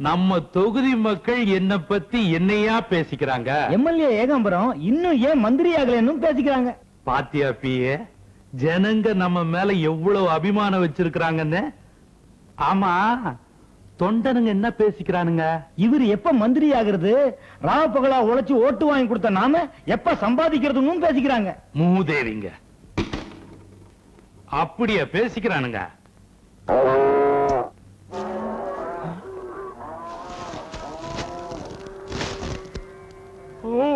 நம்ம தொகுதி மக்கள் என்ன பத்தி என்னையா பேசிக்கிறாங்க எம்எல்ஏ ஏகாம்பரம் இன்னும் ஏன் மந்திரி ஆகலன்னு பேசிக்கிறாங்க பாத்தியா பியே ஜனங்க நம்ம மேல எவ்வளவு அபிமானம் வச்சிருக்கிறாங்கன்னு ஆமா தொண்டனுங்க என்ன பேசிக்கிறானுங்க இவர் எப்ப மந்திரி ஆகுறது ராவ பகலா உழைச்சு ஓட்டு வாங்கி கொடுத்த நாம எப்ப சம்பாதிக்கிறதுன்னு பேசிக்கிறாங்க மூதேவிங்க அப்படியா பேசிக்கிறானுங்க ஓ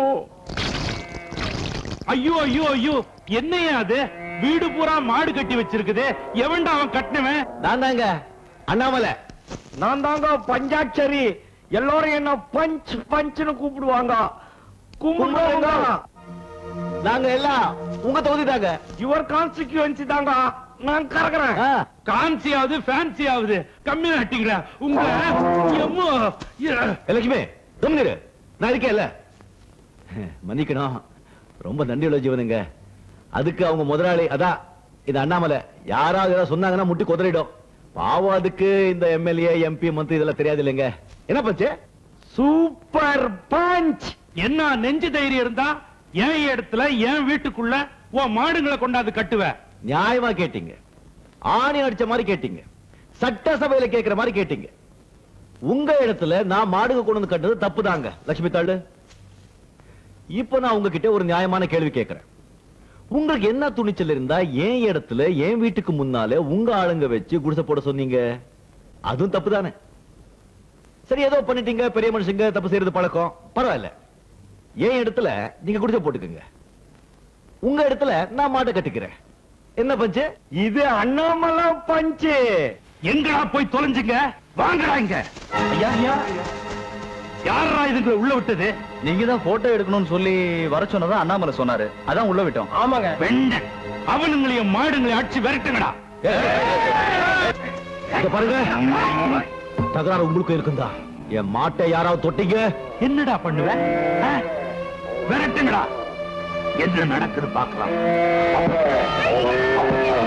ஐயோ ஐயோ ஐயோ என்னையா அது வீடு பூரா மாடு கட்டி வச்சிருக்குது எவன்டா அவன் கட்டினவன் நான் தாங்க அண்ணாமலை நான் தாங்க பஞ்சாட்சரி எல்லாரும் என்ன பஞ்ச் பஞ்ச்னு கூப்பிடுவாங்க கும்பிடுவாங்க நாங்க எல்லாம் உங்க தொகுதி தாங்க யுவர் கான்ஸ்டிடியூன்சி தாங்க நான் கறக்குறேன் ஆ, கான்சி ஆகுது ஃபேன்சி ஆகுது கம்மி நட்டிங்களா உங்க எம்மோ ஏ, லட்சுமி கம்னிரு நான் இருக்கேன்ல மன்னிக்கணும் ரொம்ப நன்றி உள்ள ஜீவனுங்க அதுக்கு அவங்க முதலாளி அதான் இது அண்ணாமலை யாராவது ஏதாவது சொன்னாங்கன்னா முட்டி குதறிடும் பாவம் அதுக்கு இந்த எம்எல்ஏ எம்பி மந்திரி இதெல்லாம் தெரியாது இல்லைங்க என்ன பச்சு சூப்பர் பஞ்ச் என்ன நெஞ்சு தைரியம் இருந்தா என் இடத்துல என் வீட்டுக்குள்ள உன் மாடுங்களை கொண்டாந்து கட்டுவ நியாயமா கேட்டீங்க ஆணி அடிச்ச மாதிரி கேட்டீங்க சட்டசபையில கேட்கிற மாதிரி கேட்டீங்க உங்க இடத்துல நான் மாடுங்க கொண்டு வந்து கட்டுறது தப்பு தாங்க லட்சுமி தாள் இப்போ நான் உங்ககிட்ட ஒரு நியாயமான கேள்வி கேட்கிறேன் உங்களுக்கு என்ன துணிச்சல் இருந்தா என் இடத்துல என் வீட்டுக்கு முன்னால உங்க ஆளுங்க வச்சு குடிசை போட சொன்னீங்க அதுவும் தப்பு தானே சரி ஏதோ பண்ணிட்டீங்க பெரிய மனுஷங்க தப்பு செய்யறது பழக்கம் பரவாயில்ல என் இடத்துல நீங்க குடிசை போட்டுக்குங்க உங்க இடத்துல நான் மாட்டை கட்டிக்கிறேன் என்ன பஞ்சு இது அண்ணாமலை பஞ்சு எங்கடா போய் தொலைஞ்சுங்க வாங்கடா இங்க யாரா இதுங்களை உள்ள விட்டது நீங்க தான் போட்டோ எடுக்கணும்னு சொல்லி வர சொன்னதா அண்ணாமலை சொன்னாரு அதான் உள்ள விட்டோம் ஆமாங்க வெண்ட அவனுங்களையும் மாடுங்களையும் அடிச்சு விரட்டுங்கடா இங்க பாருங்க தகராறு உங்களுக்கு இருக்குந்தா என் மாட்டை யாராவது தொட்டீங்க என்னடா பண்ணுவ ஆ? விரட்டுங்கடா என்ன நடக்குது பாக்கலாம்